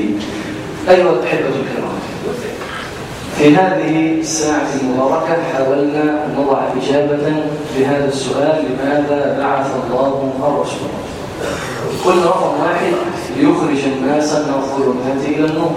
الدين أيها الأحبة الكرام في هذه الساعة المباركة حاولنا أن نضع إجابة لهذا السؤال لماذا بعث الله الرسول قلنا رقم واحد ليخرج الناس من الظلمات إلى النور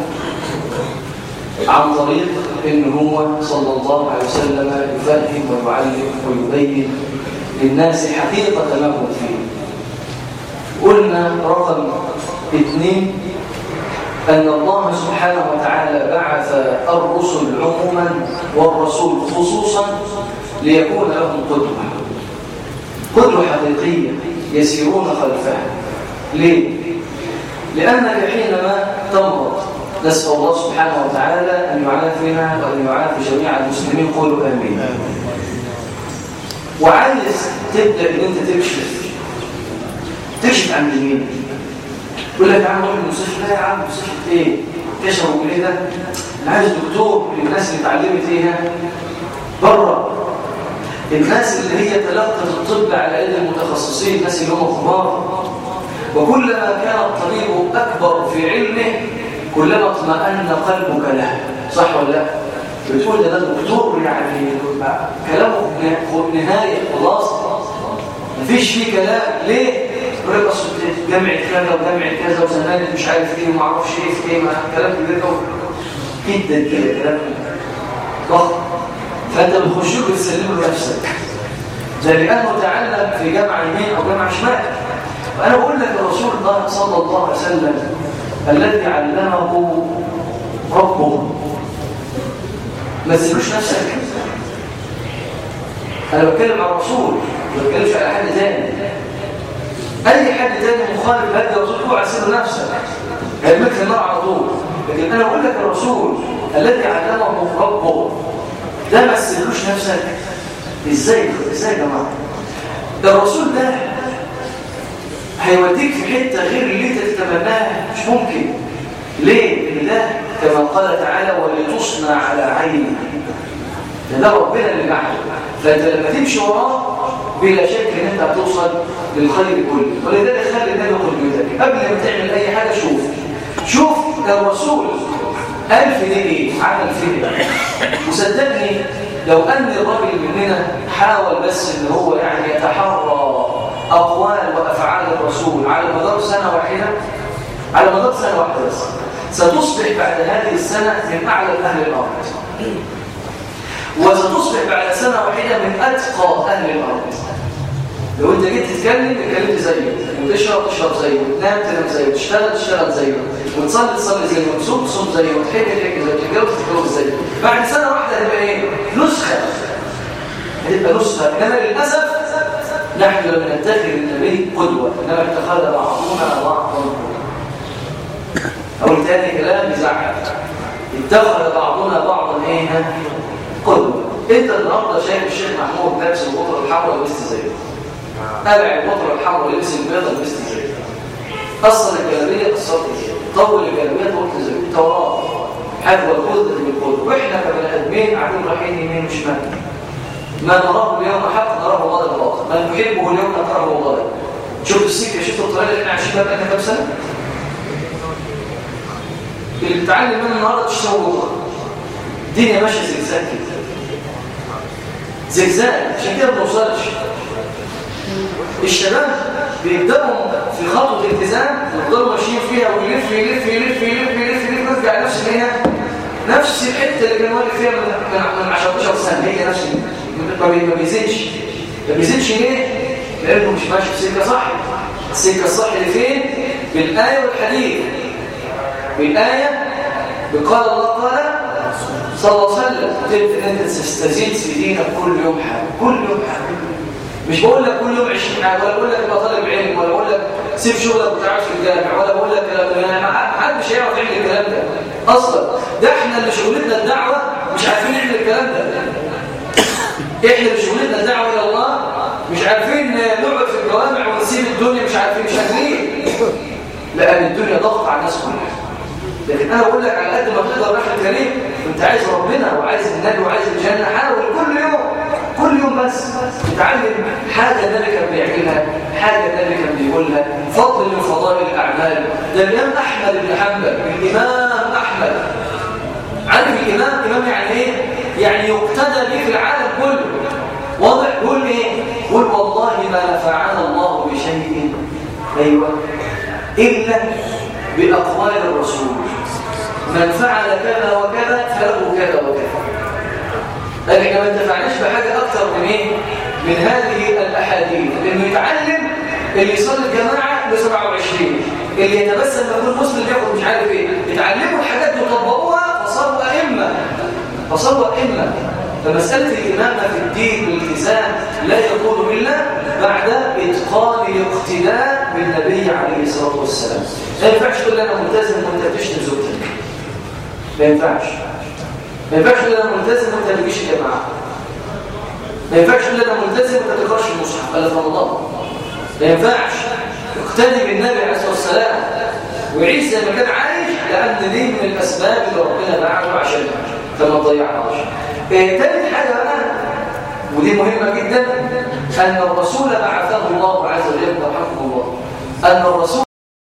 عن طريق ان هو صلى الله عليه وسلم يفهم ويعلم ويبين للناس حقيقة ما هو فيه قلنا رقم اثنين أن الله سبحانه وتعالى بعث الرسل عموما والرسول خصوصا ليكون لهم قدوة قدوة حقيقية يسيرون خلفها ليه؟ لأنك حينما تمرض نسأل الله سبحانه وتعالى أن يعافينا وأن يعافي جميع المسلمين قولوا آمين وعايز تبدأ ان انت تكشف تكشف عن اليمين يقول لك يا عم روح المستشفى لا يا عم مستشفى ايه كشفوا ايه ده انا عايز دكتور الناس اللي اتعلمت ايه بره الناس اللي هي تلقت الطب على ايدي المتخصصين الناس اللي هم كبار وكلما كان الطبيب اكبر في علمه كلما اطمأن قلبك له صح ولا لا بتقول ده دكتور يعني كلامه نهايه خلاص مفيش فيه كلام ليه يقول لك اصل جامعه كذا وجامعه كذا وزمانه مش عارف ايه وما اعرفش ايه في ايه كلام كبير قوي جدا كده كلام ضخم فانت بتخش له بتسلم له نفسك زي لانه تعلم في جامعه يمين او جامعه شمال وانا بقول لك الرسول الله صلى الله عليه وسلم الذي علمه ربه ما تسيبوش نفسك انا بتكلم عن الرسول ما بتكلمش على حد تاني اي حد تاني مخالف هدي الرسول اوعى تسيب نفسك هيرميك في النار على طول لكن انا بقول لك الرسول الذي علمه ربه ده ما تسيبوش نفسك ازاي ازاي يا جماعه الرسول ده هيوديك في حته غير اللي انت تتمناها مش ممكن ليه؟ لان ده كما قال تعالى ولتصنع على عيني ده, ده ربنا اللي معه فانت لما تمشي وراه بلا شك ان انت هتوصل للخير كله ولذلك خلي النبي يقول بيدك قبل ما تعمل اي حاجه شوف شوف الرسول قال في دي ايه عمل في ايه وصدقني لو ان الراجل مننا حاول بس ان هو يعني يتحرى اقوال وافعال الرسول على مدار سنه واحده على مدار سنه واحده بس ستصبح بعد هذه السنه من اعلى اهل الارض وستصبح بعد سنه واحده من اتقى اهل الارض لو انت جيت تتكلم اتكلمت زيه وتشرب تشرب زيه وتنام تنام زيه وتشتغل تشتغل زيه وتصلي تصلي زيه وتصوم تصوم زيه وتحب تحب زيه وتتجوز تتجوز زيه بعد سنه واحده هتبقى ايه؟ نسخه هتبقى نسخه انما للاسف نحن لم نتخذ النبي قدوه انما اتخذ بعضنا بعضا او تاني كلام يزعل اتخذ بعضنا بعضا ايه قدوه انت النهارده شايف الشيخ محمود لابس البطره الحمراء ولبست زيه قلع البطره الحمراء ولبس البيضه ولبست زيه قصر الجلابيه قصرت زيه طول الجلابيه طولت زيه التوراه حذو الخلد بالخلد واحنا كبني ادمين قاعدين رايحين يمين وشمال ما نراه اليوم حق نراه غدا باطل ما نحبه اليوم نكرهه غدا شوف السكه شوف الطريقه اللي احنا عايشين فيها بقالنا كام سنه اللي بتتعلم منه النهارده تشتغل بكره الدنيا ماشيه زجزاج كده زجزاج عشان كده ما بنوصلش الشباب بيبداوا في خطوه الالتزام يفضلوا ماشيين فيها ويلف يلف يلف يلف يلف يلف يرجع نفس اللي هي نفس الحته اللي كان واقف فيها من من 10 سنه هي نفس ما بيزيدش ما بيزيدش ليه؟ لانه مش ماشي في سكه صح السكه الصح اللي فين؟ بالايه والحديث بالآية بقال الله قال صلى الله عليه وسلم قلت انت تستزيد في دينك كل يوم حاجة كل يوم حاجة مش بقول لك كل يوم 20 حاجة ولا بقول لك ابقى طالب علم ولا بقول لك سيب شغلك وتعال في الجامع ولا بقول لك كلام يعني ما حدش هيعرف يعمل الكلام ده اصلا ده احنا اللي شغلتنا الدعوة مش عارفين نعمل الكلام ده احنا اللي شغلتنا الدعوة الى الله مش عارفين نقعد في الجوامع ونسيب الدنيا مش عارفين مش عارفين لان الدنيا ضغط على الناس كلها لكن انا بقول لك على قد ما تقدر راح الكريم انت عايز ربنا وعايز النبي وعايز الجنه حاول كل يوم كل يوم بس تتعلم حاجه النبي كان بيعملها حاجه النبي كان بيقولها فضل من فضائل الاعمال ده الامام احمد بن حنبل الإمام أحمد عارف الإمام إمام يعني إيه؟ يعني يقتدى به في العالم كله واضح يقول إيه؟ قل والله ما نفعنا الله بشيء أيوة إلا بأقوال الرسول من فعل كذا وكذا فله كذا وكذا لكن ما انتفعناش بحاجة أكثر من إيه؟ من هذه الأحاديث لأنه يتعلم اللي يصلي الجماعة ب 27 اللي يتبسم يكون مسلم ياخد مش عارف ايه يتعلموا الحاجات ويطبقوها فصاروا أئمة فصاروا أئمة فمسألة الإمامة في الدين والالتزام لا يكون إلا بعد إتقان الاقتداء بالنبي عليه الصلاة والسلام ما ينفعش تقول أنا ملتزم وأنت بتشتم زوجتك ما ينفعش ما ينفعش تقول أنا ملتزم وأنت ما بتجيش الجماعة ما ينفعش تقول أنا ملتزم وأنت ما تقراش المصحف ألا الله ما ينفعش اقتدي بالنبي عليه الصلاة والسلام وعيش زي ما كان عايش لأن دي من الأسباب اللي ربنا بعده عشانها فما تضيعهاش إيه تالت حاجة بقى ودي مهمة جدا أن الرسول بعثه الله عز وجل رحمه الله أن الرسول